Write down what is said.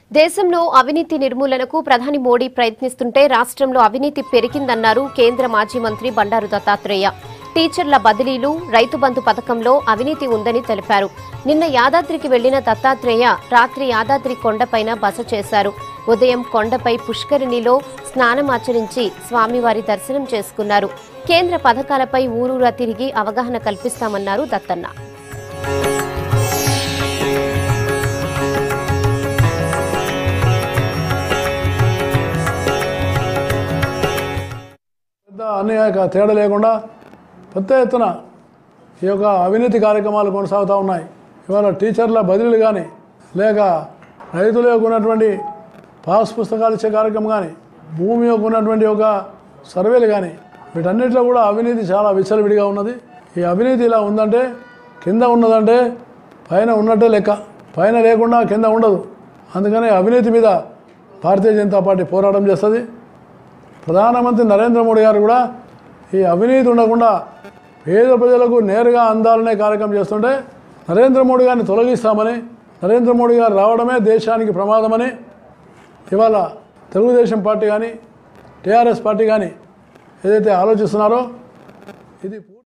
దేశంలో అవినీతి నిర్మూలనకు ప్రధాని మోడీ ప్రయత్నిస్తుంటే రాష్ట్రంలో అవినీతి పెరిగిందన్నారు కేంద్ర మాజీ మంత్రి బండారు దత్తాత్రేయ టీచర్ల బదిలీలు రైతు బంధు పథకంలో అవినీతి ఉందని తెలిపారు నిన్న యాదాద్రికి వెళ్లిన దత్తాత్రేయ రాత్రి యాదాద్రి కొండపైన బస చేశారు ఉదయం కొండపై పుష్కరిణిలో స్నానమాచరించి స్వామివారి దర్శనం చేసుకున్నారు కేంద్ర పథకాలపై ఊరూరా తిరిగి అవగాహన కల్పిస్తామన్నారు దత్తన్న పెద్ద అనేక తేడా లేకుండా పెద్ద ఎత్తున ఈ యొక్క అవినీతి కార్యక్రమాలు కొనసాగుతూ ఉన్నాయి ఇవాళ టీచర్ల బదిలీలు కానీ లేక రైతుల యొక్క ఉన్నటువంటి పాస్ పుస్తకాలు ఇచ్చే కార్యక్రమం కానీ భూమి యొక్క ఉన్నటువంటి ఒక సర్వేలు కానీ వీటన్నిటిలో కూడా అవినీతి చాలా విచ్చలవిడిగా ఉన్నది ఈ అవినీతి ఇలా ఉందంటే కింద ఉన్నదంటే పైన ఉన్నట్టే లెక్క పైన లేకుండా కింద ఉండదు అందుకని అవినీతి మీద భారతీయ జనతా పార్టీ పోరాటం చేస్తుంది ప్రధానమంత్రి నరేంద్ర మోడీ గారు కూడా ఈ అవినీతి ఉండకుండా పేద ప్రజలకు నేరుగా అందాలనే కార్యక్రమం చేస్తుంటే నరేంద్ర మోడీ గారిని తొలగిస్తామని నరేంద్ర మోడీ గారు రావడమే దేశానికి ప్రమాదమని ఇవాళ తెలుగుదేశం పార్టీ కానీ టీఆర్ఎస్ పార్టీ కానీ ఏదైతే ఆలోచిస్తున్నారో ఇది